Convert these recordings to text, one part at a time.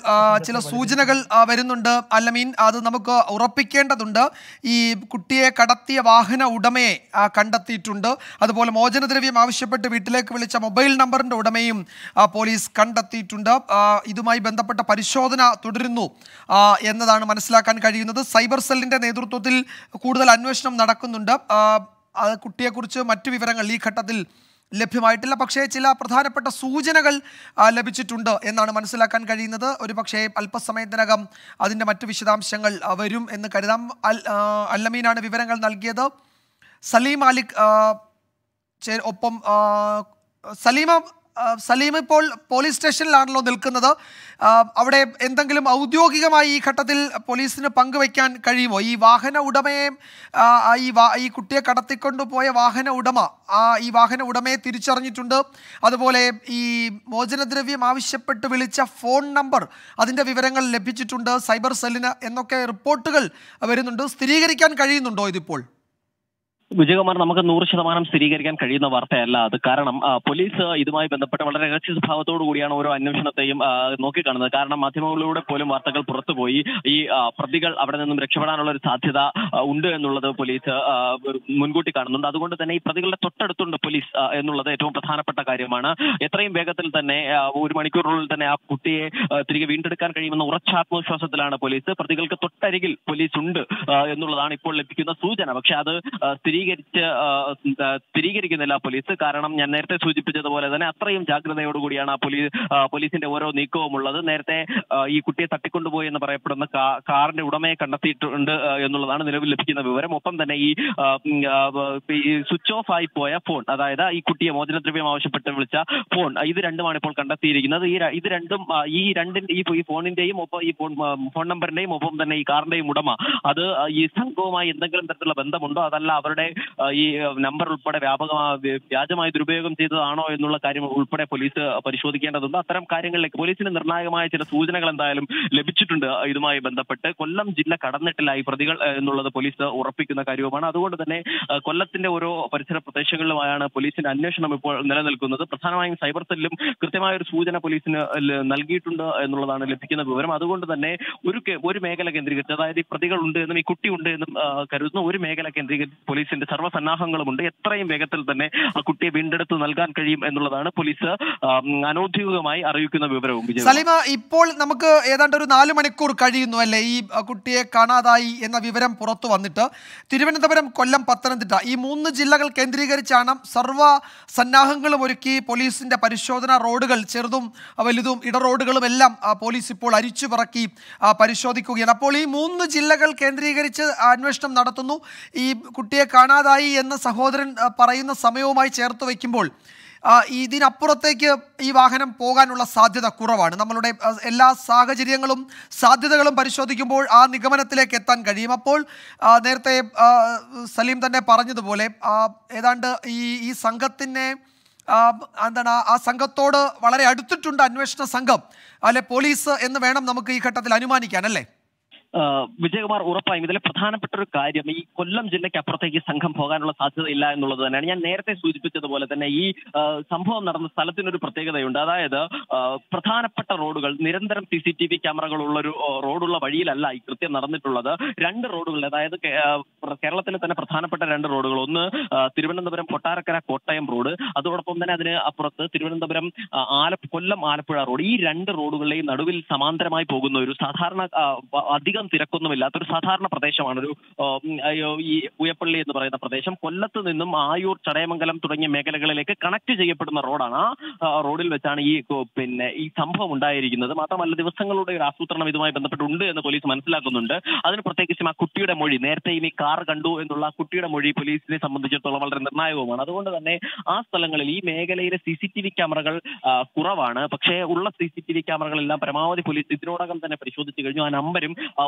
ആ, ചില സൂചനകൾ ആ, വരുന്നുണ്ട് അല്ലമീൻ അത് നമുക്ക് ഉറപ്പിക്കേണ്ടതുണ്ട് ഈ കുട്ടിയെ കടത്തിയ വാഹന ഉടമയെ ആ, കണ്ടെത്തിയിട്ടുണ്ട് അതുപോലെ മോചനദ്രവ്യം ആവശ്യപ്പെട്ട് വീട്ടിലേക്ക് വിളിച്ച മൊബൈൽ നമ്പറിന്റെ ഉടമയും ആ, പോലീസ് കണ്ടെത്തിയിട്ടുണ്ട് ആ, ഇതുമായി ബന്ധപ്പെട്ട പരിശോധന തുടരുന്നു ആ, എന്നതാണ് മനസ്സിലാക്കാൻ കഴിയുന്നത് സൈബർ സെല്ലിന്റെ നേതൃത്വത്തിൽ കൂടുതൽ അന്വേഷണം നടക്കുന്നുണ്ട് ആ, ആ കുട്ടിയെക്കുറിച്ച് മറ്റു വിവരങ്ങൾ ഈ ഘട്ടത്തിൽ ലഭ്യമായിട്ടില്ല പക്ഷേ ചില പ്രധാനപ്പെട്ട സൂചനകൾ ആ, ലഭിച്ചിട്ടുണ്ട് എന്നാണ് മനസ്സിലാക്കാൻ കഴിയുന്നത് ഒരു പക്ഷേ അല്പസമയത്തിനകം അതിൻ്റെ മറ്റു വിശദാംശങ്ങൾ ആ, വരും എന്ന് കരുതാം അൽ ആ, അല്ലമീനാണ് വിവരങ്ങൾ നൽകിയത് സലീം മാലിക് ആ, ചേ- ഒപ്പം ആ, സലീമ ആ, സലീം ഇപ്പോൾ പോലീസ് സ്റ്റേഷനിലാണല്ലോ നിൽക്കുന്നത് ആ, അവിടെ എന്തെങ്കിലും ഔദ്യോഗികമായി ഈ ഘട്ടത്തിൽ പോലീസിന് പങ്കുവയ്ക്കാൻ കഴിയുമോ ഈ വാഹന ഉടമയെ ആ, ആ, ഈ വാ- ഈ കുട്ടിയെ കടത്തിക്കൊണ്ടുപോയ വാഹന ഉടമ ആ ഈ വാഹന ഉടമയെ തിരിച്ചറിഞ്ഞിട്ടുണ്ട് അതുപോലെ ഈ മോചനദ്രവ്യം ആവശ്യപ്പെട്ട് വിളിച്ച ഫോൺ നമ്പർ അതിൻ്റെ വിവരങ്ങൾ ലഭിച്ചിട്ടുണ്ട് സൈബർ സെല്ലിന് എന്നൊക്കെ റിപ്പോർട്ടുകൾ വരുന്നുണ്ട് സ്ഥിരീകരിക്കാൻ കഴിയുന്നുണ്ടോ ഇതിപ്പോൾ വിജയകുമാർ നമുക്ക് നൂറ് ശതമാനം സ്ഥിരീകരിക്കാൻ കഴിയുന്ന വാർത്തയല്ല അത് കാരണം ആ, പോലീസ് ഇതുമായി ബന്ധപ്പെട്ട് വളരെ രഹസ്യ സ്വഭാവത്തോടു കൂടിയാണ് ഓരോ അന്വേഷണത്തെയും ആ, നോക്കിക്കാണുന്നത് കാരണം മാധ്യമങ്ങളിലൂടെ പോലും വാർത്തകൾ പുറത്തുപോയി ഈ ആ, പ്രതികൾ അവിടെ നിന്നും രക്ഷപ്പെടാനുള്ള ഒരു സാധ്യത ആ, ഉണ്ട് എന്നുള്ളത് പോലീസ് ആ, മുൻകൂട്ടി കാണുന്നുണ്ട് അതുകൊണ്ട് തന്നെ ഈ പ്രതികളുടെ തൊട്ടടുത്തുണ്ട് പോലീസ് ആ, എന്നുള്ളത് ഏറ്റവും പ്രധാനപ്പെട്ട കാര്യമാണ് എത്രയും വേഗത്തിൽ തന്നെ ആ, ഒരു മണിക്കൂറിനുള്ളിൽ തന്നെ ആ കുട്ടിയെ ആ, തിരികെ വീണ്ടെടുക്കാൻ കഴിയുമെന്ന ഉറച്ച ആത്മവിശ്വാസത്തിലാണ് പോലീസ് പ്രതികൾക്ക് തൊട്ടരികിൽ പോലീസ് ഉണ്ട് ആ, എന്നുള്ളതാണ് ഇപ്പോൾ ലഭിക്കുന്ന സൂചന പക്ഷെ അത് ആ, സ്ഥിരീകരിച്ച് ആ, ആ, സ്ഥിരീകരിക്കുന്നില്ല പോലീസ് കാരണം ഞാൻ നേരത്തെ സൂചിപ്പിച്ചതുപോലെ തന്നെ അത്രയും ജാഗ്രതയോടുകൂടിയാണ് ആ പോലീസ് ആ, പോലീസിന്റെ ഓരോ നീക്കവും ഉള്ളത് നേരത്തെ ആ, ഈ കുട്ടിയെ തട്ടിക്കൊണ്ടുപോയി എന്ന് പറയപ്പെടുന്ന കാ- കാറിന്റെ ഉടമയെ കണ്ടെത്തിയിട്ടുണ്ട് ആ, എന്നുള്ളതാണ് നിലവിൽ ലഭിക്കുന്ന വിവരം ഒപ്പം തന്നെ ഈ ആ, ഉം, ആ, ഈ സ്വിച്ച് ഓഫ് ആയി പോയ ഫോൺ അതായത് ഈ കുട്ടിയെ മോചനദ്രവ്യം ആവശ്യപ്പെട്ട് വിളിച്ച ഫോൺ ആ, ഇത് രണ്ടുമാണ് ഇപ്പോൾ കണ്ടെത്തിയിരിക്കുന്നത് ഈ ര- ഇത് രണ്ടും ആ, ഈ രണ്ടിന്റെ ഈ ഈ ഫോണിന്റെയും ഒപ്പം ഈ ഫോൺ ആ, ഫോൺ നമ്പറിന്റെയും ഒപ്പം തന്നെ ഈ കാറിന്റെയും ഉടമ അത് ആ, ഈ സംഘവുമായി എന്തെങ്കിലും തരത്തിലുള്ള ബന്ധമുണ്ടോ അതല്ല അവരുടെ ആ, ഈ നമ്പർ ഉൾപ്പെടെ വ്യാപകമായി വ്യാജമായി ദുരുപയോഗം ചെയ്തതാണോ എന്നുള്ള കാര്യം ഉൾപ്പെടെ പോലീസ് പരിശോധിക്കേണ്ടതുണ്ട് അത്തരം കാര്യങ്ങളിലേക്ക് പോലീസിന് നിർണായകമായ ചില സൂചനകൾ എന്തായാലും ലഭിച്ചിട്ടുണ്ട് ഇതുമായി ബന്ധപ്പെട്ട് കൊല്ലം ജില്ല കടന്നിട്ടില്ല ഈ പ്രതികൾ ആ, എന്നുള്ളത് പോലീസ് ഉറപ്പിക്കുന്ന കാര്യവുമാണ് അതുകൊണ്ട് തന്നെ ആ, കൊല്ലത്തിന്റെ ഓരോ പരിസര പ്രദേശങ്ങളിലുമായാണ് പോലീസിന്റെ അന്വേഷണം ഇപ്പോൾ നിലനിൽക്കുന്നത് പ്രധാനമായും സൈബർ സെല്ലും കൃത്യമായ ഒരു സൂചന പോലീസിന് ല- നൽകിയിട്ടുണ്ട് എന്നുള്ളതാണ് ലഭിക്കുന്ന വിവരം അതുകൊണ്ട് തന്നെ ഒരു കേ- ഒരു മേഖല കേന്ദ്രീകരിച്ച് അതായത് ഈ പ്രതികൾ ഉണ്ട് എന്നും ഈ കുട്ടി ഉണ്ട് എന്നും ആ, കരുതുന്ന ഒരു മേഖല കേന്ദ്രീകരിച്ച് പോലീസിന്റെ സർവ്വസന്നാഹങ്ങളുമുണ്ട് എത്രയും വേഗത്തിൽ തന്നെ ആ കുട്ടിയെ വീണ്ടെടുത്ത് നൽകാൻ കഴിയും എന്നുള്ളതാണ് പോലീസ് ആ, ഉം, അനൗദ്യോഗികമായി അറിയിക്കുന്ന വിവരവും വിജയ് സലിമ ഇപ്പോൾ നമുക്ക് ഏതാണ്ട് ഒരു നാല് മണിക്കൂർ കഴിയുന്നു അല്ലേ ഈ അഹ്, കുട്ടിയെ കാണാതായി എന്ന വിവരം പുറത്തു വന്നിട്ട് തിരുവനന്തപുരം കൊല്ലം പത്തനംതിട്ട ഈ മൂന്ന് ജില്ലകൾ കേന്ദ്രീകരിച്ചാണ് സർവ്വ സന്നാഹങ്ങളും ഒരുക്കി പോലീസിന്റെ പരിശോധന റോഡുകൾ ചെറുതും അഹ്, വലുതും ഇടറോഡുകളും എല്ലാം ആ, പോലീസ് ഇപ്പോൾ അരിച്ചു പറക്കി ആ, പരിശോധിക്കുകയാണ് അപ്പോൾ ഈ മൂന്ന് ജില്ലകൾ കേന്ദ്രീകരിച്ച് അന്വേഷണം നടത്തുന്നു ഈ കുട്ടിയെ കാണാതായി എന്ന് സഹോദരൻ ആ, പറയുന്ന സമയവുമായി ചേർത്ത് വയ്ക്കുമ്പോൾ ആ, ഇതിനപ്പുറത്തേക്ക് ഈ വാഹനം പോകാനുള്ള സാധ്യത കുറവാണ് നമ്മളുടെ ആ, എല്ലാ സാഹചര്യങ്ങളും സാധ്യതകളും പരിശോധിക്കുമ്പോൾ ആ നിഗമനത്തിലേക്ക് എത്താൻ കഴിയും അപ്പോൾ ആ, നേരത്തെ ആ, സലീം തന്നെ പറഞ്ഞതുപോലെ ആ, ഏതാണ്ട് ഈ ഈ സംഘത്തിനെ ആ, എന്താണ് ആ- ആ സംഘത്തോട് വളരെ അടുത്തിട്ടുണ്ട് അന്വേഷണ സംഘം അല്ലെ പോലീസ് എന്ന് വേണം നമുക്ക് ഈ ഘട്ടത്തിൽ അനുമാനിക്കാൻ അല്ലേ ആ, വിജയകുമാർ ഉറപ്പായും ഇതിലെ പ്രധാനപ്പെട്ട ഒരു കാര്യം ഈ കൊല്ലം ജില്ലയ്ക്ക് അപ്പുറത്തേക്ക് സംഘം പോകാനുള്ള സാധ്യത ഇല്ല എന്നുള്ളത് തന്നെയാണ് ഞാൻ നേരത്തെ സൂചിപ്പിച്ചതുപോലെ തന്നെ ഈ ആ, സംഭവം നടന്ന സ്ഥലത്തിനൊരു പ്രത്യേകതയുണ്ട് അതായത് ആ, പ്രധാനപ്പെട്ട റോഡുകൾ നിരന്തരം സി സി ടി വി ക്യാമറകളുള്ള ഒരു ആ, റോഡുള്ള വഴിയിലല്ല ഈ കൃത്യം നടന്നിട്ടുള്ളത് രണ്ട് റോഡുകൾ അതായത് കേ- ആ, പ്ര- കേരളത്തിലെ തന്നെ പ്രധാനപ്പെട്ട രണ്ട് റോഡുകൾ ഒന്ന് ആ, തിരുവനന്തപുരം കൊട്ടാരക്കര കോട്ടയം റോഡ് അതോടൊപ്പം തന്നെ അതിന് അപ്പുറത്ത് തിരുവനന്തപുരം ആ, ആല കൊല്ലം ആലപ്പുഴ റോഡ് ഈ രണ്ട് റോഡുകളുടെയും നടുവിൽ സമാന്തരമായി പോകുന്ന ഒരു സാധാരണ ആ, വ- അധികം തിരക്കൊന്നുമില്ലാത്ത ഒരു സാധാരണ പ്രദേശമാണ് ഒരു ആ, ഉം, അയ്യോ, ഈ പൂയപ്പള്ളി എന്ന് പറയുന്ന പ്രദേശം കൊല്ലത്ത് നിന്നും ആയൂർ ചടയമംഗലം തുടങ്ങിയ മേഖലകളിലേക്ക് കണക്ട് ചെയ്യപ്പെടുന്ന റോഡാണ് ആ ആ, റോഡിൽ വെച്ചാണ് ഈ കോ- പിന്നെ ഈ സംഭവം ഉണ്ടായിരിക്കുന്നത് മാത്രമല്ല ദിവസങ്ങളുടെ ഒരു ആസൂത്രണം ഇതുമായി ബന്ധപ്പെട്ടുണ്ട് എന്ന് പോലീസ് മനസ്സിലാക്കുന്നുണ്ട് അതിന് പ്രത്യേകിച്ചും ആ കുട്ടിയുടെ മൊഴി നേരത്തെയും ഈ കാർ കണ്ടു എന്നുള്ള ആ കുട്ടിയുടെ മൊഴി പോലീസിനെ സംബന്ധിച്ചിടത്തോളം വളരെ നിർണായകവുമാണ് അതുകൊണ്ട് തന്നെ ആ സ്ഥലങ്ങളിൽ ഈ മേഖലയിലെ സി സി ടി വി ക്യാമറകൾ ആ, കുറവാണ് പക്ഷേ ഉള്ള സി സി ടി വി ക്യാമറകളെല്ലാം പരമാവധി പോലീസ് ഇതിനോടകം തന്നെ പരിശോധിച്ചു കഴിഞ്ഞു ആ നമ്പരും ആ,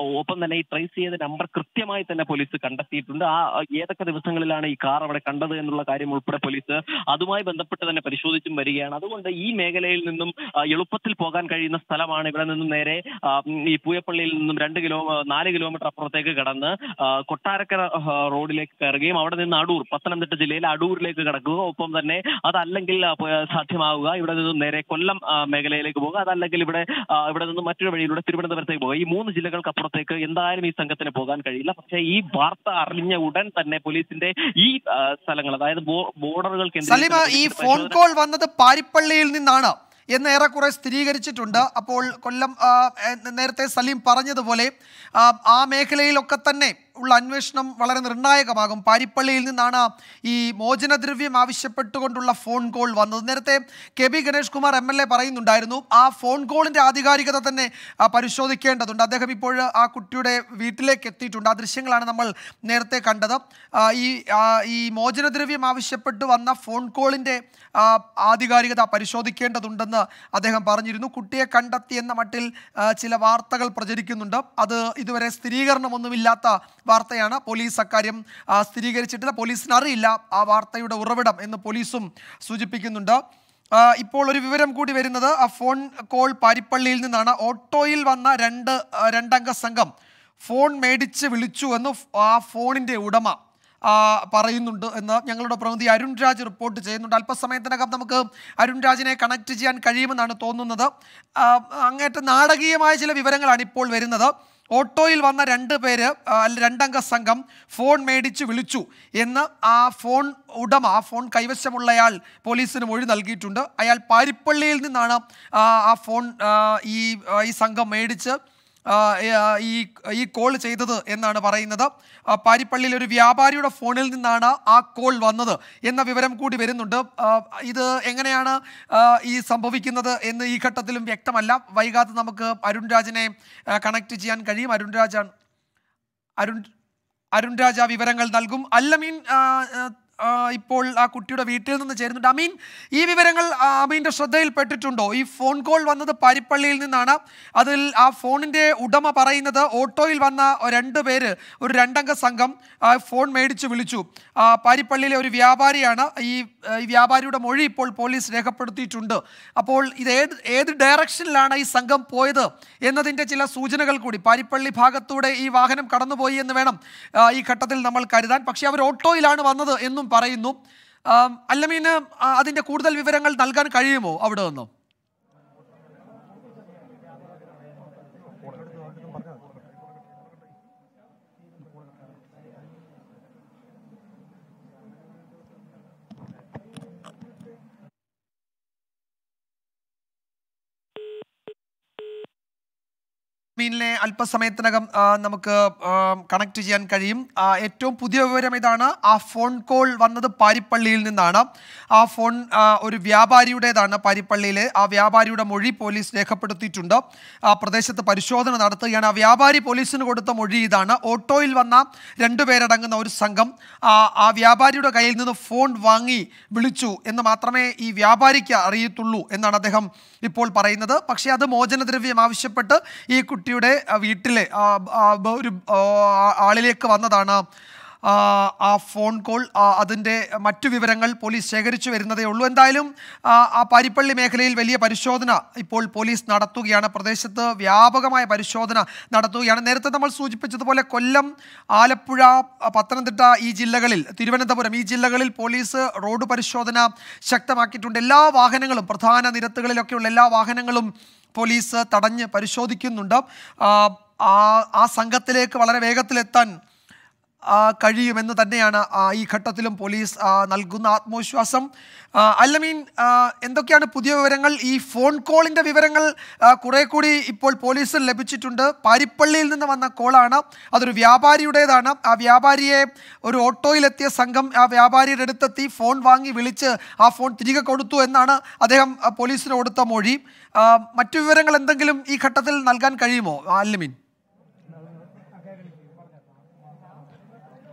ഒപ്പം തന്നെ ഈ ട്രേസ് ചെയ്ത നമ്പർ കൃത്യമായി തന്നെ പോലീസ് കണ്ടെത്തിയിട്ടുണ്ട് ആ ആ, ഏതൊക്കെ ദിവസങ്ങളിലാണ് ഈ കാർ അവിടെ കണ്ടത് എന്നുള്ള കാര്യം ഉൾപ്പെടെ പോലീസ് അതുമായി ബന്ധപ്പെട്ട് തന്നെ പരിശോധിച്ചും വരികയാണ് അതുകൊണ്ട് ഈ മേഖലയിൽ നിന്നും ആ, എളുപ്പത്തിൽ പോകാൻ കഴിയുന്ന സ്ഥലമാണ് ഇവിടെ നിന്നും നേരെ ആ, ഉം, ഈ പൂയപ്പള്ളിയിൽ നിന്നും രണ്ട് കിലോ നാല് കിലോമീറ്റർ അപ്പുറത്തേക്ക് കടന്ന് ആ, കൊട്ടാരക്കര ആ, റോഡിലേക്ക് കയറുകയും അവിടെ നിന്ന് അടൂർ പത്തനംതിട്ട ജില്ലയിലെ അടൂരിലേക്ക് കടക്കുക ഒപ്പം തന്നെ അതല്ലെങ്കിൽ ആ, പോ- സാധ്യമാവുക ഇവിടെ നിന്നും നേരെ കൊല്ലം ആ, മേഖലയിലേക്ക് പോകുക അതല്ലെങ്കിൽ ഇവിടെ ആ, ഇവിടെ നിന്ന് മറ്റൊരു വഴിയിലൂടെ തിരുവനന്തപുരത്തേക്ക് പോകുക ഈ മൂന്ന് ജില്ലകൾക്ക് അപ്പുറത്തേക്ക് എന്തായാലും ഈ സംഘത്തിന് പോകാൻ കഴിയില്ല പക്ഷേ ഈ വാർത്ത അറിഞ്ഞ ഉടൻ തന്നെ പോലീസിന്റെ ഈ ആ, സ്ഥലങ്ങൾ അതായത് ബോ- ബോർഡറുകൾ സലീമ കേന്ദ്രീകരിച്ച് ഈ പോലീസിന്റെ ഫോൺ പരിശോധന- കോൾ വന്നത് പാരിപ്പള്ളിയിൽ നിന്നാണ് എന്ന് ഏറെക്കുറെ സ്ഥിരീകരിച്ചിട്ടുണ്ട് അപ്പോൾ കൊല്ലം ആ, എ- നേരത്തെ സലീം പറഞ്ഞതുപോലെ ആ, ആ മേഖലയിലൊക്കെ തന്നെ ഉള്ള അന്വേഷണം വളരെ നിർണായകമാകും പാരിപ്പള്ളിയിൽ നിന്നാണ് ഈ മോചനദ്രവ്യം ആവശ്യപ്പെട്ടുകൊണ്ടുള്ള ഫോൺ കോൾ വന്നത് നേരത്തെ K B Ganesh Kumar M L A പറയുന്നുണ്ടായിരുന്നു ആ ഫോൺ കോളിൻ്റെ ആധികാരികത തന്നെ ആ, പരിശോധിക്കേണ്ടതുണ്ട് അദ്ദേഹം ഇപ്പോൾ ആ കുട്ടിയുടെ വീട്ടിലേക്ക് എത്തിയിട്ടുണ്ട് ആ ദൃശ്യങ്ങളാണ് നമ്മൾ നേരത്തെ കണ്ടത് ആ, ഈ ആ, ഈ മോചനദ്രവ്യം ആവശ്യപ്പെട്ട് വന്ന ഫോൺ കോളിൻ്റെ ആ, ആധികാരികത പരിശോധിക്കേണ്ടതുണ്ടെന്ന് അദ്ദേഹം പറഞ്ഞിരുന്നു കുട്ടിയെ കണ്ടെത്തി എന്ന മട്ടിൽ ആ, ചില വാർത്തകൾ പ്രചരിക്കുന്നുണ്ട് അത് ഇതുവരെ സ്ഥിരീകരണമൊന്നുമില്ലാത്ത വാർത്തയാണ് പോലീസ് അക്കാര്യം ആ, സ്ഥിരീകരിച്ചിട്ടില്ല പോലീസിന് അറിയില്ല ആ വാർത്തയുടെ ഉറവിടം എന്ന് പോലീസും സൂചിപ്പിക്കുന്നുണ്ട് ആ, ഇപ്പോൾ ഒരു വിവരം കൂടി വരുന്നത് ആ ഫോൺ കോൾ പാരിപ്പള്ളിയിൽ നിന്നാണ് ഓട്ടോയിൽ വന്ന രണ്ട് ആ, രണ്ടംഗ സംഘം ഫോൺ മേടിച്ച് വിളിച്ചു എന്ന് ഫ്- ആ ഫോണിൻ്റെ ഉടമ ആ, പറയുന്നുണ്ട് എന്ന് ഞങ്ങളുടെ പ്രതിനിധി അരുൺ രാജ് റിപ്പോർട്ട് ചെയ്യുന്നുണ്ട് അല്പസമയത്തിനകം നമുക്ക് അരുൺ രാജിനെ കണക്ട് ചെയ്യാൻ കഴിയുമെന്നാണ് തോന്നുന്നത് ആ, അങ്ങേറ്റം നാടകീയമായ ചില വിവരങ്ങളാണ് ഇപ്പോൾ വരുന്നത് ഓട്ടോയിൽ വന്ന രണ്ട് പേര് ആ, അല്ല, രണ്ടംഗ സംഘം ഫോൺ മേടിച്ച് വിളിച്ചു എന്ന് ആ ഫോൺ ഉടമ ആ ഫോൺ കൈവശമുള്ളയാൾ പോലീസിന് മൊഴി നൽകിയിട്ടുണ്ട് അയാൾ പാരിപ്പള്ളിയിൽ നിന്നാണ് ആ ആ ഫോൺ ആ, ഈ ആ, ഈ സംഘം മേടിച്ച് ആ, ഈ ഈ കോൾ ചെയ്തത് എന്നാണ് പറയുന്നത് ആ, പാരിപ്പള്ളിയിൽ ഒരു വ്യാപാരിയുടെ ഫോണിൽ നിന്നാണ് ആ കോൾ വന്നത് എന്ന വിവരം കൂടി വരുന്നുണ്ട് ആ, ഇത് എങ്ങനെയാണ് ആ, ഈ സംഭവിക്കുന്നത് എന്ന് ഈ ഘട്ടത്തിലും വ്യക്തമല്ല വൈകാതെ നമുക്ക് അരുൺ രാജിനെ കണക്ട് ചെയ്യാൻ കഴിയും അരുൺ രാജാണ് അരുൺ അരുൺ രാജ വിവരങ്ങൾ നൽകും അല്ലമീൻ ആ, ആ, ആ, ഇപ്പോൾ ആ കുട്ടിയുടെ വീട്ടിൽ നിന്ന് ചേരുന്നുണ്ട് അമീൻ ഈ വിവരങ്ങൾ ആ, അമീൻ്റെ ശ്രദ്ധയിൽപ്പെട്ടിട്ടുണ്ടോ ഈ ഫോൺ കോൾ വന്നത് പാരിപ്പള്ളിയിൽ നിന്നാണ് അതിൽ ആ ഫോണിൻ്റെ ഉടമ പറയുന്നത് ഓട്ടോയിൽ വന്ന രണ്ട് പേര് ഒരു രണ്ടംഗ സംഘം ആ, ഫോൺ മേടിച്ച് വിളിച്ചു ആ, പാരിപ്പള്ളിയിലെ ഒരു വ്യാപാരിയാണ് ഈ ആ, ഈ വ്യാപാരിയുടെ മൊഴി ഇപ്പോൾ പോലീസ് രേഖപ്പെടുത്തിയിട്ടുണ്ട് അപ്പോൾ ഇത് ഏത് ഏത് ഡയറക്ഷനിലാണ് ഈ സംഘം പോയത് എന്നതിൻ്റെ ചില സൂചനകൾ കൂടി പാരിപ്പള്ളി ഭാഗത്തൂടെ ഈ വാഹനം കടന്നുപോയി എന്ന് വേണം ആ, ഈ ഘട്ടത്തിൽ നമ്മൾ കരുതാൻ പക്ഷേ അവർ ഓട്ടോയിലാണ് വന്നത് എന്നും പറയുന്നു ആം, അല്ലമീന് ആ, അതിൻ്റെ കൂടുതൽ വിവരങ്ങൾ നൽകാൻ കഴിയുമോ അവിടെ നിന്നും മീനിനെ അല്പസമയത്തിനകം ആ, നമുക്ക് കണക്ട് ചെയ്യാൻ കഴിയും ആ, ഏറ്റവും പുതിയ വിവരം ഇതാണ് ആ ഫോൺ കോൾ വന്നത് പാരിപ്പള്ളിയിൽ നിന്നാണ് ആ ഫോൺ ആ, ഒരു വ്യാപാരിയുടേതാണ് പാരിപ്പള്ളിയിലെ ആ വ്യാപാരിയുടെ മൊഴി പോലീസ് രേഖപ്പെടുത്തിയിട്ടുണ്ട് ആ പ്രദേശത്ത് പരിശോധന നടത്തുകയാണ് ആ വ്യാപാരി പോലീസിന് കൊടുത്ത മൊഴി ഇതാണ് ഓട്ടോയിൽ വന്ന രണ്ടുപേരടങ്ങുന്ന ഒരു സംഘം ആ ആ വ്യാപാരിയുടെ കയ്യിൽ നിന്ന് ഫോൺ വാങ്ങി വിളിച്ചു എന്ന് മാത്രമേ ഈ വ്യാപാരിക്ക് അറിയത്തുള്ളൂ എന്നാണ് അദ്ദേഹം ഇപ്പോൾ പറയുന്നത് പക്ഷേ അത് മോചനദ്രവ്യം ആവശ്യപ്പെട്ട് ഈ കുട്ടിയുടെ ആ, വീട്ടിലെ ആ, ആ, ബ- ഒരു ആ, ആളിലേക്ക് വന്നതാണ് ആ, ആ ഫോൺ കോൾ ആ, അതിൻ്റെ മറ്റു വിവരങ്ങൾ പോലീസ് ശേഖരിച്ചു വരുന്നതേ ഉള്ളൂ എന്തായാലും ആ, ആ പാരിപ്പള്ളി മേഖലയിൽ വലിയ പരിശോധന ഇപ്പോൾ പോലീസ് നടത്തുകയാണ് പ്രദേശത്ത് വ്യാപകമായ പരിശോധന നടത്തുകയാണ് നേരത്തെ നമ്മൾ സൂചിപ്പിച്ചതുപോലെ കൊല്ലം ആലപ്പുഴ പത്തനംതിട്ട ഈ ജില്ലകളിൽ തിരുവനന്തപുരം ഈ ജില്ലകളിൽ പോലീസ് റോഡ് പരിശോധന ശക്തമാക്കിയിട്ടുണ്ട് എല്ലാ വാഹനങ്ങളും പ്രധാന നിരത്തുകളിലൊക്കെയുള്ള എല്ലാ വാഹനങ്ങളും പോലീസ് തടഞ്ഞ് പരിശോധിക്കുന്നുണ്ട് ആ, ആ ആ സംഘത്തിലേക്ക് വളരെ വേഗത്തിലെത്താൻ ആ, കഴിയുമെന്ന് തന്നെയാണ് ആ, ഈ ഘട്ടത്തിലും പോലീസ് ആ, നൽകുന്ന ആത്മവിശ്വാസം ആ, അല്ലമീൻ ആ, എന്തൊക്കെയാണ് പുതിയ വിവരങ്ങൾ ഈ ഫോൺ കോളിൻ്റെ വിവരങ്ങൾ ആ, കുറെ കൂടി ഇപ്പോൾ പോലീസിൽ ലഭിച്ചിട്ടുണ്ട് പാരിപ്പള്ളിയിൽ നിന്ന് വന്ന കോളാണ് അതൊരു വ്യാപാരിയുടേതാണ് ആ വ്യാപാരിയെ ഒരു ഓട്ടോയിലെത്തിയ സംഘം ആ വ്യാപാരിയുടെ അടുത്തെത്തി ഫോൺ വാങ്ങി വിളിച്ച് ആ ഫോൺ തിരികെ കൊടുത്തു എന്നാണ് അദ്ദേഹം ആ, പോലീസിന് കൊടുത്ത മൊഴി ആ, മറ്റു വിവരങ്ങൾ എന്തെങ്കിലും ഈ ഘട്ടത്തിൽ നൽകാൻ കഴിയുമോ ആ, അല്ലമീൻ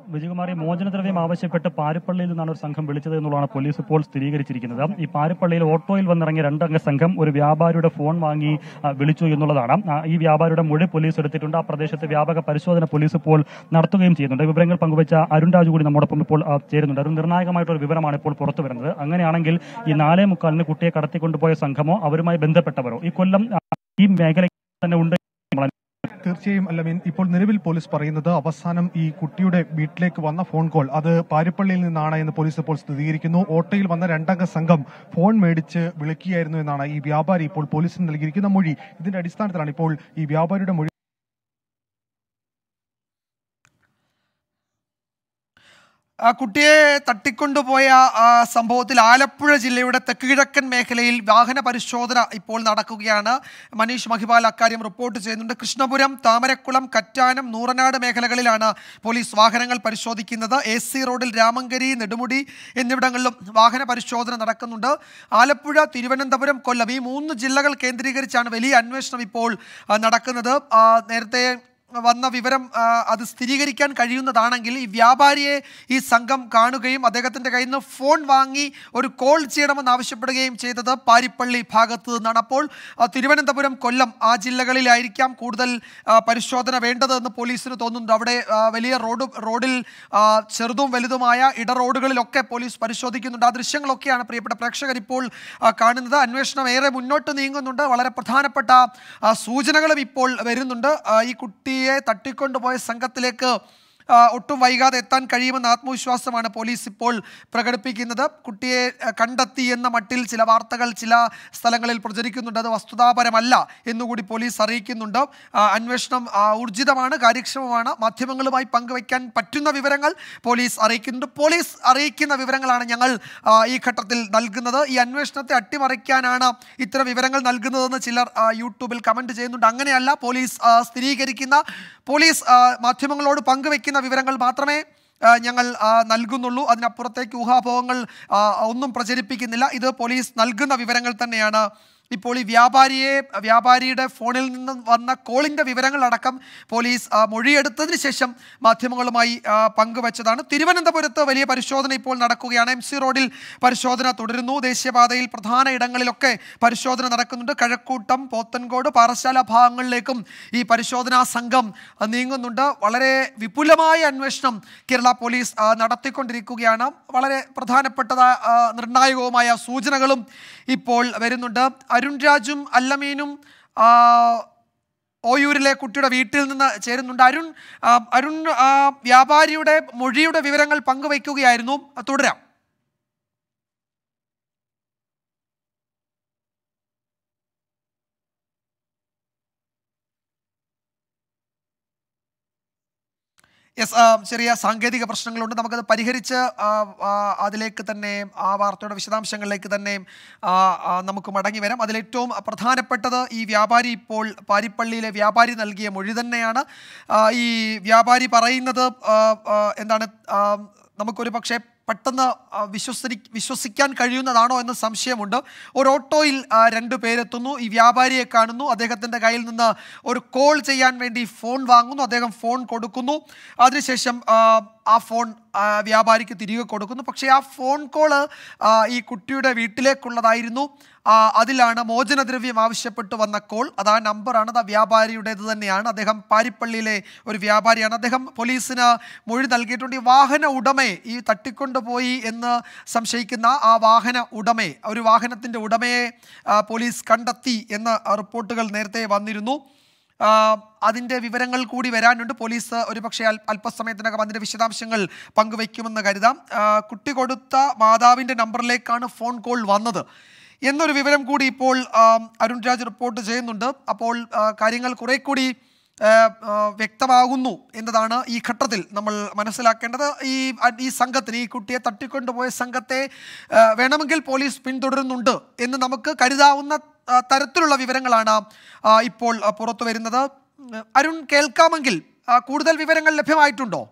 വിജയകുമാരി മോചനദ്രവ്യം ആവശ്യപ്പെട്ട് പാരിപ്പള്ളിയിൽ നിന്നാണ് ഒരു സംഘം വിളിച്ചത് എന്നുള്ളതാണ് പോലീസ് ഇപ്പോൾ സ്ഥിരീകരിച്ചിരിക്കുന്നത് ഈ പാരിപ്പള്ളിയിൽ ഓട്ടോയിൽ വന്നിറങ്ങിയ രണ്ടംഗ സംഘം ഒരു വ്യാപാരിയുടെ ഫോൺ വാങ്ങി ആ, വിളിച്ചു എന്നുള്ളതാണ് ആ, ഈ വ്യാപാരിയുടെ മൊഴി പോലീസ് എടുത്തിട്ടുണ്ട് ആ പ്രദേശത്ത് വ്യാപക പരിശോധന പോലീസ് ഇപ്പോൾ നടത്തുകയും ചെയ്യുന്നുണ്ട് വിവരങ്ങൾ പങ്കുവച്ച അരുൺ രാജു കൂടി നമ്മോടൊപ്പം ഇപ്പോൾ ആ, ചേരുന്നുണ്ട് ഒരു നിർണായകമായിട്ടൊരു വിവരമാണ് ഇപ്പോൾ പുറത്തു വരുന്നത് അങ്ങനെയാണെങ്കിൽ ഈ നാലേ മുക്കാലിന് കുട്ടിയെ കടത്തിക്കൊണ്ടുപോയ സംഘമോ അവരുമായി ബന്ധപ്പെട്ടവരോ ഈ കൊല്ലം ആ, ഈ മേഖലയിൽ തന്നെ ഉണ്ട് തീർച്ചയായും അല്ലമീൻ ഇപ്പോൾ നിലവിൽ പോലീസ് പറയുന്നത് അവസാനം ഈ കുട്ടിയുടെ വീട്ടിലേക്ക് വന്ന ഫോൺ കോൾ അത് പാരിപ്പള്ളിയിൽ നിന്നാണ് എന്ന് പോലീസ് ഇപ്പോൾ സ്ഥിരീകരിക്കുന്നു ഓട്ടോയിൽ വന്ന രണ്ടംഗ സംഘം ഫോൺ മേടിച്ച് വിളിക്കുകയായിരുന്നു എന്നാണ് ഈ വ്യാപാരി ഇപ്പോൾ പോലീസിന് നൽകിയിരിക്കുന്ന മൊഴി ഇതിന്റെ അടിസ്ഥാനത്തിലാണ് ഇപ്പോൾ ഈ വ്യാപാരിയുടെ മൊഴി ആ കുട്ടിയെ തട്ടിക്കൊണ്ടുപോയ ആ സംഭവത്തിൽ ആലപ്പുഴ ജില്ലയുടെ തെക്ക് കിഴക്കൻ മേഖലയിൽ വാഹന പരിശോധന ഇപ്പോൾ നടക്കുകയാണ് മനീഷ് മഹിപാൽ അക്കാര്യം റിപ്പോർട്ട് ചെയ്യുന്നുണ്ട് കൃഷ്ണപുരം താമരക്കുളം കറ്റാനം നൂറനാട് മേഖലകളിലാണ് പോലീസ് വാഹനങ്ങൾ പരിശോധിക്കുന്നത് എ സി റോഡിൽ രാമങ്കരി നെടുമുടി എന്നിവിടങ്ങളിലും വാഹന പരിശോധന നടക്കുന്നുണ്ട് ആലപ്പുഴ തിരുവനന്തപുരം കൊല്ലം ഈ മൂന്ന് ജില്ലകൾ കേന്ദ്രീകരിച്ചാണ് വലിയ അന്വേഷണം ഇപ്പോൾ ആ, നടക്കുന്നത് ആ, നേരത്തെ വന്ന വിവരം ആ, അത് സ്ഥിരീകരിക്കാൻ കഴിയുന്നതാണെങ്കിൽ ഈ വ്യാപാരിയെ ഈ സംഘം കാണുകയും അദ്ദേഹത്തിൻ്റെ കയ്യിൽ നിന്ന് ഫോൺ വാങ്ങി ഒരു കോൾ ചെയ്യണമെന്ന് ആവശ്യപ്പെടുകയും ചെയ്തത് പാരിപ്പള്ളി ഭാഗത്ത് നിന്നാണ് അപ്പോൾ ആ, തിരുവനന്തപുരം കൊല്ലം ആ ജില്ലകളിലായിരിക്കാം കൂടുതൽ ആ, പരിശോധന വേണ്ടതെന്ന് പോലീസിന് തോന്നുന്നുണ്ട് അവിടെ ആ, വലിയ റോഡ് റോഡിൽ ആ, ചെറുതും വലുതുമായ ഇടറോഡുകളിലൊക്കെ പോലീസ് പരിശോധിക്കുന്നുണ്ട് ആ ദൃശ്യങ്ങളൊക്കെയാണ് പ്രിയപ്പെട്ട പ്രേക്ഷകർ ഇപ്പോൾ ആ, കാണുന്നത് അന്വേഷണം ഏറെ മുന്നോട്ട് നീങ്ങുന്നുണ്ട് വളരെ പ്രധാനപ്പെട്ട ആ, സൂചനകളും ഇപ്പോൾ വരുന്നുണ്ട് ആ, ഈ കുട്ടിയെ തട്ടിക്കൊണ്ടുപോയ സംഘത്തിലേക്ക് ആ, ഒട്ടും വൈകാതെ എത്താൻ കഴിയുമെന്ന ആത്മവിശ്വാസമാണ് പോലീസ് ഇപ്പോൾ പ്രകടിപ്പിക്കുന്നത് കുട്ടിയെ ആ, കണ്ടെത്തി എന്ന മട്ടിൽ ചില വാർത്തകൾ ചില സ്ഥലങ്ങളിൽ പ്രചരിക്കുന്നുണ്ട് അത് വസ്തുതാപരമല്ല എന്നുകൂടി പോലീസ് അറിയിക്കുന്നുണ്ട് ആ, അന്വേഷണം ആ, ഊർജിതമാണ് കാര്യക്ഷമമാണ് മാധ്യമങ്ങളുമായി പങ്കുവയ്ക്കാൻ പറ്റുന്ന വിവരങ്ങൾ പോലീസ് അറിയിക്കുന്നുണ്ട് പോലീസ് അറിയിക്കുന്ന വിവരങ്ങളാണ് ഞങ്ങൾ ആ, ഈ ഘട്ടത്തിൽ നൽകുന്നത് ഈ അന്വേഷണത്തെ അട്ടിമറിക്കാനാണ് ഇത്തരം വിവരങ്ങൾ നൽകുന്നതെന്ന് ചിലർ ആ, യൂട്യൂബിൽ കമന്റ് ചെയ്യുന്നുണ്ട് അങ്ങനെയല്ല പോലീസ് ആ, സ്ഥിരീകരിക്കുന്ന പോലീസ് ആ, മാധ്യമങ്ങളോട് പങ്കുവെക്കുന്ന വിവരങ്ങൾ മാത്രമേ ആ, ഞങ്ങൾ ആ, നൽകുന്നുള്ളൂ അതിനപ്പുറത്തേക്ക് ഊഹാപോഹങ്ങൾ ആ, ഒന്നും പ്രചരിപ്പിക്കുന്നില്ല ഇത് പോലീസ് നൽകുന്ന വിവരങ്ങൾ തന്നെയാണ് ഇപ്പോൾ ഈ വ്യാപാരിയെ വ്യാപാരിയുടെ ഫോണിൽ നിന്ന് വന്ന കോളിൻ്റെ വിവരങ്ങളടക്കം പോലീസ് ആ, മൊഴിയെടുത്തതിന് ശേഷം മാധ്യമങ്ങളുമായി ആ, പങ്കുവച്ചതാണ് തിരുവനന്തപുരത്ത് വലിയ പരിശോധന ഇപ്പോൾ നടക്കുകയാണ് എം സി റോഡിൽ പരിശോധന തുടരുന്നു ദേശീയപാതയിൽ പ്രധാന ഇടങ്ങളിലൊക്കെ പരിശോധന നടക്കുന്നുണ്ട് കഴക്കൂട്ടം പോത്തൻകോട് പാറശാല ഭാഗങ്ങളിലേക്കും ഈ പരിശോധനാ സംഘം ആ, നീങ്ങുന്നുണ്ട് വളരെ വിപുലമായ അന്വേഷണം കേരള പോലീസ് ആ, നടത്തിക്കൊണ്ടിരിക്കുകയാണ് വളരെ പ്രധാനപ്പെട്ടതായ ആ, നിർണായകവുമായ സൂചനകളും ഇപ്പോൾ വരുന്നുണ്ട് അരുൺ രാജും അല്ലമീനും ആ, ഓയൂരിലെ കുട്ടിയുടെ വീട്ടിൽ നിന്ന് ചേരുന്നുണ്ട് അരുൺ ആ, അരുൺ ആ, വ്യാപാരിയുടെ മൊഴിയുടെ വിവരങ്ങൾ പങ്കുവയ്ക്കുകയായിരുന്നു തുടരാം യെസ് ചെറിയ സാങ്കേതിക പ്രശ്നങ്ങളുണ്ട് നമുക്കത് പരിഹരിച്ച് ആ, ആ, അതിലേക്ക് തന്നെ ആ വാർത്തയുടെ വിശദാംശങ്ങളിലേക്ക് തന്നെ ആ, ആ, നമുക്ക് മടങ്ങി വരാം അതിലേറ്റവും പ്രധാനപ്പെട്ടത് ഈ വ്യാപാരി ഇപ്പോൾ പാരിപ്പള്ളിയിലെ വ്യാപാരി നൽകിയ മൊഴി തന്നെയാണ് ആ, ഈ വ്യാപാരി പറയുന്നത് ആ, ആ, എന്താണ് ആ, നമുക്കൊരു പക്ഷേ പെട്ടെന്ന് ആ, വിശ്വസി വിശ്വസിക്കാൻ കഴിയുന്നതാണോ എന്ന് സംശയമുണ്ട് ഒരു ഓട്ടോയിൽ ആ, രണ്ട് പേരെത്തുന്നു ഈ വ്യാപാരിയെ കാണുന്നു അദ്ദേഹത്തിൻ്റെ കയ്യിൽ നിന്ന് ഒരു കോൾ ചെയ്യാൻ വേണ്ടി ഫോൺ വാങ്ങുന്നു അദ്ദേഹം ഫോൺ കൊടുക്കുന്നു അതിനുശേഷം ആ, ആ ഫോൺ ആ, വ്യാപാരിക്ക് തിരികെ കൊടുക്കുന്നു പക്ഷേ ആ ഫോൺ കോള് ആ, ഈ കുട്ടിയുടെ വീട്ടിലേക്കുള്ളതായിരുന്നു ആ, അതിലാണ് മോചനദ്രവ്യം ആവശ്യപ്പെട്ട് വന്ന കോൾ അത് ആ നമ്പറാണ് അത് ആ വ്യാപാരിയുടേത് തന്നെയാണ് അദ്ദേഹം പാരിപ്പള്ളിയിലെ ഒരു വ്യാപാരിയാണ് അദ്ദേഹം പോലീസിന് മൊഴി നൽകിയിട്ടുണ്ട് ഈ വാഹന ഉടമയെ ഈ തട്ടിക്കൊണ്ടുപോയി എന്ന് സംശയിക്കുന്ന ആ വാഹന ഉടമയെ ഒരു വാഹനത്തിൻ്റെ ഉടമയെ ആ, പോലീസ് കണ്ടെത്തി എന്ന റിപ്പോർട്ടുകൾ നേരത്തെ വന്നിരുന്നു ആ, അതിൻ്റെ വിവരങ്ങൾ കൂടി വരാനുണ്ട് പോലീസ് ഒരുപക്ഷെ അൽ അല്പസമയത്തിനകം അതിൻ്റെ വിശദാംശങ്ങൾ പങ്കുവയ്ക്കുമെന്ന് കരുതാം ആ, കുട്ടി കൊടുത്ത മാതാവിൻ്റെ നമ്പറിലേക്കാണ് ഫോൺ കോൾ വന്നത് എന്നൊരു വിവരം കൂടി ഇപ്പോൾ ആ, അരുൺ രാജ് റിപ്പോർട്ട് ചെയ്യുന്നുണ്ട് അപ്പോൾ ആ, കാര്യങ്ങൾ കുറെ കൂടി ആ, ആ, വ്യക്തമാകുന്നു എന്നതാണ് ഈ ഘട്ടത്തിൽ നമ്മൾ മനസ്സിലാക്കേണ്ടത് ഈ ഈ സംഘത്തിന് ഈ കുട്ടിയെ തട്ടിക്കൊണ്ടുപോയ സംഘത്തെ ആ, വേണമെങ്കിൽ പോലീസ് പിന്തുടരുന്നുണ്ട് എന്ന് നമുക്ക് കരുതാവുന്ന ആ, തരത്തിലുള്ള വിവരങ്ങളാണ് ആ, ഇപ്പോൾ ആ, പുറത്തു വരുന്നത് ഉം, അരുൺ കേൾക്കാമെങ്കിൽ ആ, കൂടുതൽ വിവരങ്ങൾ ലഭ്യമായിട്ടുണ്ടോ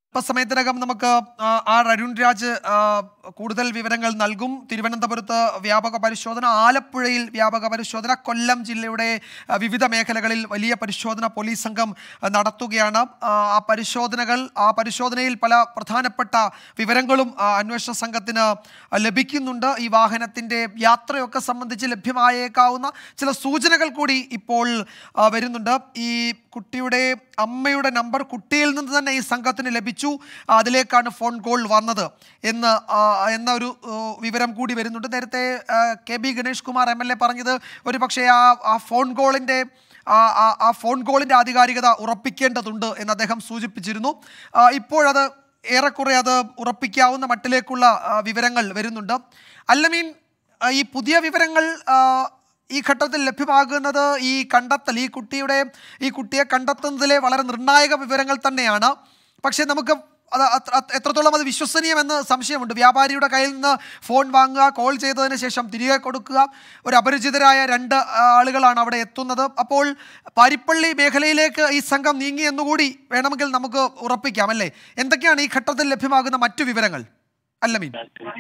അല്പസമയത്തിനകം നമുക്ക് ആ, ആർ അരുൺ രാജ് ആ, കൂടുതൽ വിവരങ്ങൾ നൽകും തിരുവനന്തപുരത്ത് വ്യാപക പരിശോധന ആലപ്പുഴയിൽ വ്യാപക പരിശോധന കൊല്ലം ജില്ലയുടെ ആ, വിവിധ മേഖലകളിൽ വലിയ പരിശോധന പോലീസ് സംഘം ആ, നടത്തുകയാണ് ആ ആ പരിശോധനകൾ ആ പരിശോധനയിൽ പല പ്രധാനപ്പെട്ട വിവരങ്ങളും ആ, അന്വേഷണ സംഘത്തിന് ലഭിക്കുന്നുണ്ട് ഈ വാഹനത്തിൻ്റെ യാത്രയൊക്കെ സംബന്ധിച്ച് ലഭ്യമായേക്കാവുന്ന ചില സൂചനകൾ കൂടി ഇപ്പോൾ ആ, വരുന്നുണ്ട് ഈ കുട്ടിയുടെ അമ്മയുടെ നമ്പർ കുട്ടിയിൽ നിന്ന് തന്നെ ഈ സംഘത്തിന് ലഭിച്ചു അതിലേക്കാണ് ഫോൺ കോൾ വന്നത് എന്ന് ആ, എന്ന ഒരു ഏ, വിവരം കൂടി വരുന്നുണ്ട് നേരത്തെ ആ, K B Ganesh Kumar M L A പറഞ്ഞത് ഒരു പക്ഷേ ആ ആ ഫോൺ കോളിൻ്റെ ആ ആ- ആ ഫോൺ കോളിൻ്റെ ആധികാരികത ഉറപ്പിക്കേണ്ടതുണ്ട് എന്ന് അദ്ദേഹം സൂചിപ്പിച്ചിരുന്നു ആ, ഇപ്പോഴത് ഏറെക്കുറെ അത് ഉറപ്പിക്കാവുന്ന മട്ടിലേക്കുള്ള ആ, വിവരങ്ങൾ വരുന്നുണ്ട് അല്ലമീൻ ആ, ഈ പുതിയ വിവരങ്ങൾ ആ, ഈ ഘട്ടത്തിൽ ലഭ്യമാകുന്നത് ഈ കണ്ടെത്തൽ ഈ കുട്ടിയുടെ ഈ കുട്ടിയെ കണ്ടെത്തുന്നതിലെ വളരെ നിർണായക വിവരങ്ങൾ തന്നെയാണ് പക്ഷേ നമുക്ക് അത് അത്ര- അത്ര- എത്രത്തോളം അത് വിശ്വസനീയമെന്ന് സംശയമുണ്ട് വ്യാപാരിയുടെ കയ്യിൽ നിന്ന് ഫോൺ വാങ്ങുക കോൾ ചെയ്തതിന് ശേഷം തിരികെ കൊടുക്കുക ഒരു അപരിചിതരായ രണ്ട് ആ, ആളുകളാണ് അവിടെ എത്തുന്നത് അപ്പോൾ പാരിപ്പള്ളി മേഖലയിലേക്ക് ഈ സംഘം നീങ്ങി എന്നുകൂടി വേണമെങ്കിൽ നമുക്ക് ഉറപ്പിക്കാം അല്ലേ എന്തൊക്കെയാണ് ഈ ഘട്ടത്തിൽ ലഭ്യമാകുന്ന മറ്റു വിവരങ്ങൾ അല്ലമീൻ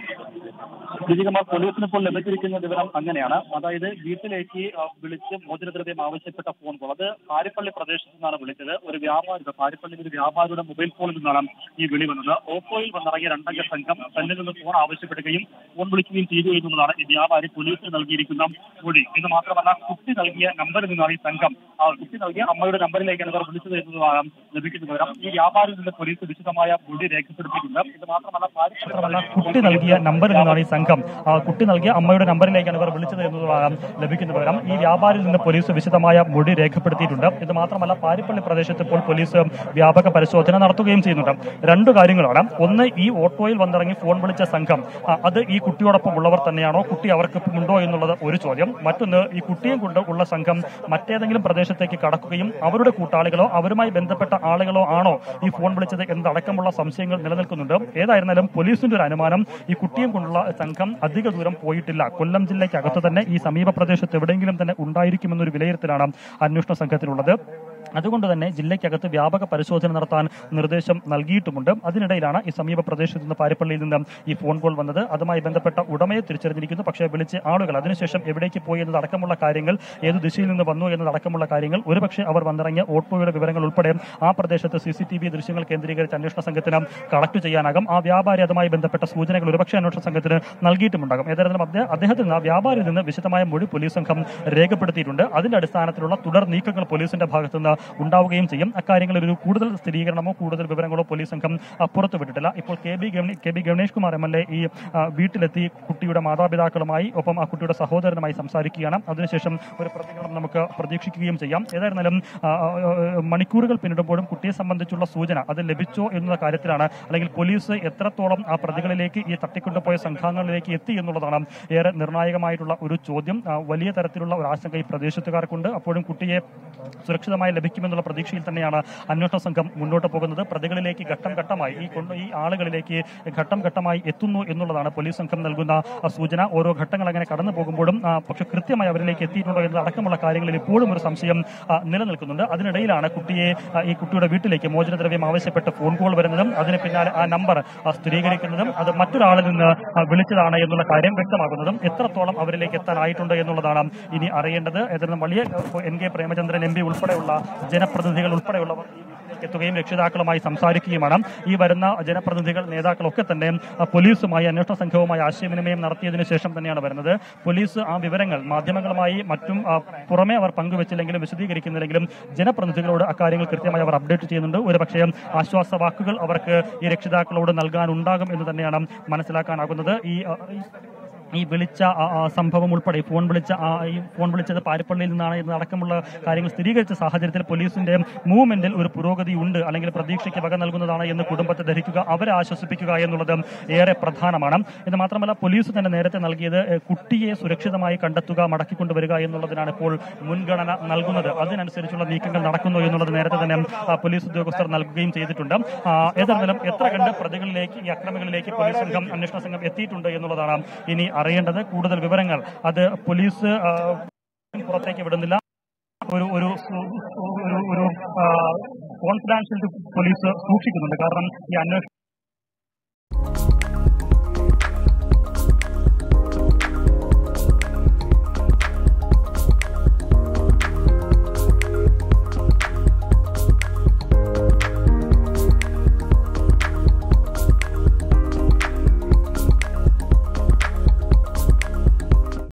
വിജയകുമാർ പോലീസിന് ഇപ്പോൾ ലഭിച്ചിരിക്കുന്ന വിവരം അങ്ങനെയാണ് അതായത് വീട്ടിലേക്ക് ആ, വിളിച്ച് മോചനദ്രവ്യം ആവശ്യപ്പെട്ട ഫോൺ കോൾ അത് പാരിപ്പള്ളി പ്രദേശത്ത് നിന്നാണ് വിളിച്ചത് ഒരു വ്യാപാരി പാരിപ്പള്ളിയിൽ ഒരു വ്യാപാരിയുടെ മൊബൈൽ ഫോണിൽ നിന്നാണ് ഈ വിളി വന്നത് ഓപ്പോയിൽ വന്നിറങ്ങിയ രണ്ടംഗ സംഘം തന്നിൽ നിന്ന് ഫോൺ ആവശ്യപ്പെടുകയും ഫോൺ വിളിക്കുകയും ചെയ്തു എന്നുള്ളതാണ് ഈ വ്യാപാരി പോലീസിന് നൽകിയിരിക്കുന്ന മൊഴി ഇത് മാത്രമല്ല കുട്ടി നൽകിയ നമ്പറിൽ നിന്നാണ് ഈ സംഘം ആ കുട്ടി നൽകിയ അമ്മയുടെ നമ്പറിലേക്കാണ് ഇവർ വിളിച്ചത് എന്നതാണ് ലഭിക്കുന്ന വിവരം ഈ വ്യാപാരിയിൽ നിന്ന് പോലീസ് വിശദമായ മൊഴി രേഖപ്പെടുത്തിയിട്ടുണ്ട് ഇത് മാത്രമല്ല മാത്രമല്ല പാരിപ്പള്ളി കുട്ടി നൽകിയ നമ്പറിൽ നിന്നാണ് ഈ സംഘം ആ, കുട്ടി നൽകിയ അമ്മയുടെ നമ്പറിലേക്കാണ് ഇവർ വിളിച്ചത് എന്നതാണ് ലഭിക്കുന്ന വിവരം ഈ വ്യാപാരിയിൽ നിന്ന് പോലീസ് വിശദമായ മൊഴി രേഖപ്പെടുത്തിയിട്ടുണ്ട് ഇത് മാത്രമല്ല പാരിപ്പള്ളി പ്രദേശത്ത് ഇപ്പോൾ പോലീസ് വ്യാപക പരിശോധന നടത്തുകയും ചെയ്യുന്നുണ്ട് രണ്ടു കാര്യങ്ങളാണ് ഒന്ന് ഈ ഓട്ടോയിൽ വന്നിറങ്ങി ഫോൺ വിളിച്ച സംഘം ആ, അത് ഈ കുട്ടിയോടൊപ്പം ഉള്ളവർ തന്നെയാണോ കുട്ടി അവർക്കൊപ്പം ഉണ്ടോ എന്നുള്ളത് ഒരു ചോദ്യം മറ്റൊന്ന് ഈ കുട്ടിയും കൊണ്ട് ഉള്ള സംഘം മറ്റേതെങ്കിലും പ്രദേശത്തേക്ക് കടക്കുകയും അവരുടെ കൂട്ടാളികളോ അവരുമായി ബന്ധപ്പെട്ട ആളുകളോ ആണോ ഈ ഫോൺ വിളിച്ചത് എന്നതടക്കമുള്ള സംശയങ്ങൾ നിലനിൽക്കുന്നുണ്ട് ഏതായിരുന്നാലും പോലീസിന്റെ ഒരു അനുമാനം ഈ കുട്ടിയും കൊണ്ടുള്ള സംഘം അധിക ദൂരം പോയിട്ടില്ല കൊല്ലം ജില്ലയ്ക്കകത്ത് തന്നെ ഈ സമീപ പ്രദേശത്ത് എവിടെയെങ്കിലും തന്നെ ഉണ്ടായിരിക്കുമെന്നൊരു വിലയിരുത്തലാണ് അന്വേഷണ സംഘത്തിനുള്ളത് അതുകൊണ്ട് തന്നെ ജില്ലയ്ക്കകത്ത് വ്യാപക പരിശോധന നടത്താൻ നിർദ്ദേശം നൽകിയിട്ടുമുണ്ട് അതിനിടയിലാണ് ഈ സമീപ പ്രദേശത്ത് നിന്ന് പാരിപ്പള്ളിയിൽ നിന്ന് ഈ ഫോൺ കോൾ വന്നത് അതുമായി ബന്ധപ്പെട്ട ഉടമയെ തിരിച്ചറിഞ്ഞിരിക്കുന്നു പക്ഷേ വിളിച്ച ആളുകൾ അതിനുശേഷം എവിടേക്ക് പോയി എന്നതടക്കമുള്ള കാര്യങ്ങൾ ഏത് ദിശയിൽ നിന്ന് വന്നു എന്നതടക്കമുള്ള കാര്യങ്ങൾ ഒരുപക്ഷെ അവർ വന്നിറങ്ങിയ ഓട്ടോയുടെ വിവരങ്ങൾ ഉൾപ്പെടെ ആ പ്രദേശത്ത് സി സി ടി വി ദൃശ്യങ്ങൾ കേന്ദ്രീകരിച്ച് അന്വേഷണ സംഘത്തിന് കളക്ട് ചെയ്യാനാകും ആ വ്യാപാരി അതുമായി ബന്ധപ്പെട്ട സൂചനകൾ ഒരുപക്ഷെ അന്വേഷണ സംഘത്തിന് നൽകിയിട്ടുമുണ്ടാകും ഏതായാലും അദ്ദേഹ- അദ്ദേഹത്തിൽ നിന്ന് ആ വ്യാപാരിയിൽ നിന്ന് വിശദമായ മൊഴി പോലീസ് സംഘം രേഖപ്പെടുത്തിയിട്ടുണ്ട് അതിന്റെ അടിസ്ഥാനത്തിലുള്ള തുടർ നീക്കങ്ങൾ പോലീസിന്റെ ഭാഗത്തു നിന്ന് ഉണ്ടാവുകയും ചെയ്യും അക്കാര്യങ്ങളിൽ ഒരു കൂടുതൽ സ്ഥിരീകരണമോ കൂടുതൽ വിവരങ്ങളോ പോലീസ് സംഘം ആ, പുറത്തുവിട്ടിട്ടില്ല ഇപ്പോൾ കെ ബി ഗണേ- K B Ganesh Kumar M L A ഈ ആ, വീട്ടിലെത്തി കുട്ടിയുടെ മാതാപിതാക്കളുമായി ഒപ്പം ആ കുട്ടിയുടെ സഹോദരനുമായി സംസാരിക്കുകയാണ് അതിനുശേഷം ഒരു പ്രതികരണം നമുക്ക് പ്രതീക്ഷിക്കുകയും ചെയ്യാം ഏതായിരുന്നാലും ആ, ആ, ആ, മണിക്കൂറുകൾ പിന്നിടുമ്പോഴും കുട്ടിയെ സംബന്ധിച്ചുള്ള സൂചന അത് ലഭിച്ചോ എന്നുള്ള കാര്യത്തിലാണ് അല്ലെങ്കിൽ പോലീസ് എത്രത്തോളം ആ പ്രതികളിലേക്ക് ഈ തട്ടിക്കൊണ്ടുപോയ സംഘങ്ങളിലേക്ക് എത്തി എന്നുള്ളതാണ് ഏറെ നിർണായകമായിട്ടുള്ള ഒരു ചോദ്യം ആ, വലിയ തരത്തിലുള്ള ഒരു ആശങ്ക ഈ പ്രദേശത്തുകാർക്കുണ്ട് അപ്പോഴും കുട്ടിയെ സുരക്ഷിതമായി ലഭിക്കുമെന്നുള്ള പ്രതീക്ഷയിൽ തന്നെയാണ് അന്വേഷണ സംഘം മുന്നോട്ട് പോകുന്നത് പ്രതികളിലേക്ക് ഘട്ടം ഘട്ടമായി ഈ കൊണ്ട് ഈ ആളുകളിലേക്ക് ഘട്ടം ഘട്ടമായി എത്തുന്നു എന്നുള്ളതാണ് പോലീസ് സംഘം നൽകുന്ന ആ, സൂചന ഓരോ ഘട്ടങ്ങൾ അങ്ങനെ കടന്നു പോകുമ്പോഴും ആ, പക്ഷെ കൃത്യമായി അവരിലേക്ക് എത്തിയിട്ടുണ്ടോ എന്നതടക്കമുള്ള കാര്യങ്ങളിൽ ഇപ്പോഴും ഒരു സംശയം ആ, നിലനിൽക്കുന്നുണ്ട് അതിനിടയിലാണ് കുട്ടിയെ ആ, ഈ കുട്ടിയുടെ വീട്ടിലേക്ക് മോചനദ്രവ്യം ആവശ്യപ്പെട്ട് ഫോൺ കോൾ വരുന്നതും അതിന് പിന്നാലെ ആ നമ്പർ ആ, സ്ഥിരീകരിക്കുന്നതും അത് മറ്റൊരാളിൽ നിന്ന് ആ, വിളിച്ചതാണ് എന്നുള്ള കാര്യം വ്യക്തമാകുന്നതും എത്രത്തോളം അവരിലേക്ക് എത്താനായിട്ടുണ്ട് എന്നുള്ളതാണ് ഇനി അറിയേണ്ടത് ഏതായാലും വലിയ ഏഹ്, N K Premachandran M P ഉൾപ്പെടെയുള്ള ജനപ്രതിനിധികൾ ഉൾപ്പെടെയുള്ളവർ ഈ വീട്ടിലേക്ക് എത്തുകയും രക്ഷിതാക്കളുമായി സംസാരിക്കുകയുമാണ് ഈ വരുന്ന ജനപ്രതിനിധികൾ നേതാക്കളൊക്കെ തന്നെ ആ, പോലീസുമായി അന്വേഷണ സംഘവുമായി ആശയവിനിമയം നടത്തിയതിനു ശേഷം തന്നെയാണ് വരുന്നത് പോലീസ് ആ വിവരങ്ങൾ മാധ്യമങ്ങളുമായി മറ്റും ആ, പുറമെ അവർ പങ്കുവച്ചില്ലെങ്കിലും വിശദീകരിക്കുന്നില്ലെങ്കിലും ജനപ്രതിനിധികളോട് അക്കാര്യങ്ങൾ കൃത്യമായി അവർ അപ്ഡേറ്റ് ചെയ്യുന്നുണ്ട് ഒരുപക്ഷേ ആശ്വാസ വാക്കുകൾ അവർക്ക് ഈ രക്ഷിതാക്കളോട് നൽകാനുണ്ടാകും എന്ന് തന്നെയാണ് മനസ്സിലാക്കാനാകുന്നത് ഈ ആ, ഈ ഈ വിളിച്ച ആ, ആ, സംഭവം ഉൾപ്പെടെ ഈ ഫോൺ വിളിച്ച ആ, ഈ ഫോൺ വിളിച്ചത് പാരിപ്പള്ളിയിൽ നിന്നാണ് എന്നടക്കമുള്ള കാര്യങ്ങൾ സ്ഥിരീകരിച്ച സാഹചര്യത്തിൽ പോലീസിന്റെ മൂവ്മെന്റിൽ ഒരു പുരോഗതി ഉണ്ട് അല്ലെങ്കിൽ പ്രതീക്ഷയ്ക്ക് വക നൽകുന്നതാണ് എന്ന് കുടുംബത്തെ ധരിക്കുക അവരെ ആശ്വസിപ്പിക്കുക എന്നുള്ളത് ഏറെ പ്രധാനമാണ് ഇത് മാത്രമല്ല പോലീസ് തന്നെ നേരത്തെ നൽകിയത് ഏഹ്, കുട്ടിയെ സുരക്ഷിതമായി കണ്ടെത്തുക മടക്കിക്കൊണ്ടുവരിക എന്നുള്ളതിനാണ് ഇപ്പോൾ മുൻഗണന നൽകുന്നത് അതിനനുസരിച്ചുള്ള നീക്കങ്ങൾ നടക്കുന്നു എന്നുള്ളത് നേരത്തെ തന്നെ ആ, പോലീസ് ഉദ്യോഗസ്ഥർ നൽകുകയും ചെയ്തിട്ടുണ്ട് ആ, ഏതായാലും എത്ര കണ്ട് പ്രതികളിലേക്ക് ഈ അക്രമികളിലേക്ക് പോലീസ് സംഘം അന്വേഷണ സംഘം എത്തിയിട്ടുണ്ട് എന്നുള്ളതാണ് ഇനി അറിയേണ്ടത് കൂടുതൽ വിവരങ്ങൾ അത് പോലീസ് ആ, പുറത്തേക്ക് വിടുന്നില്ല ഒരു ഒരു സു- ഒരു ഒരു ആ, കോൺഫിഡൻഷ്യൽ പോലീസ് സൂക്ഷിക്കുന്നുണ്ട് കാരണം ഈ അന്വേഷണം